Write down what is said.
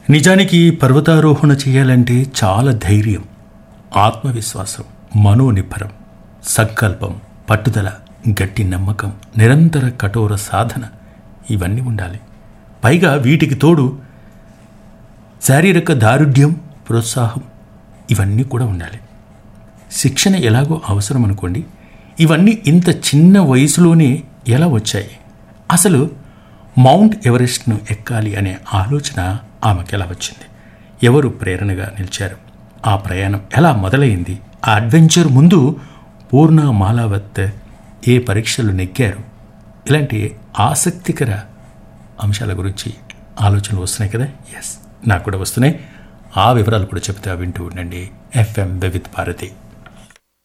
నిజానికి పర్వతారోహణ చేయాలంటే చాలా ధైర్యం ఆత్మవిశ్వాసం మనోనిబ్బరం సంకల్పం పట్టుదల గట్టి నమ్మకం నిరంతర కఠోర సాధన ఇవన్నీ ఉండాలి పైగా వీటికి తోడు శారీరక దారుఢ్యం ప్రోత్సాహం ఇవన్నీ కూడా ఉండాలి శిక్షణ ఎలాగో అవసరం అనుకోండి ఇవన్నీ ఇంత చిన్న వయసులోనే ఎలా వచ్చాయి అసలు మౌంట్ ఎవరెస్ట్ను ఎక్కాలి అనే ఆలోచన ఆమెకు ఎలా వచ్చింది ఎవరు ప్రేరణగా నిలిచారు ఆ ప్రయాణం ఎలా మొదలైంది ఆ అడ్వెంచర్ ముందు పూర్ణ మాలావత్ ఏ పరీక్షలు నెగ్గారు ఇలాంటి ఆసక్తికర అంశాల గురించి ఆలోచనలు వస్తున్నాయి కదా ఎస్ నాకు కూడా వస్తున్నాయి ఆ వివరాలు కూడా చెప్తా వింటూ ఉండండి ఎఫ్ఎం వివిధ్ భారతి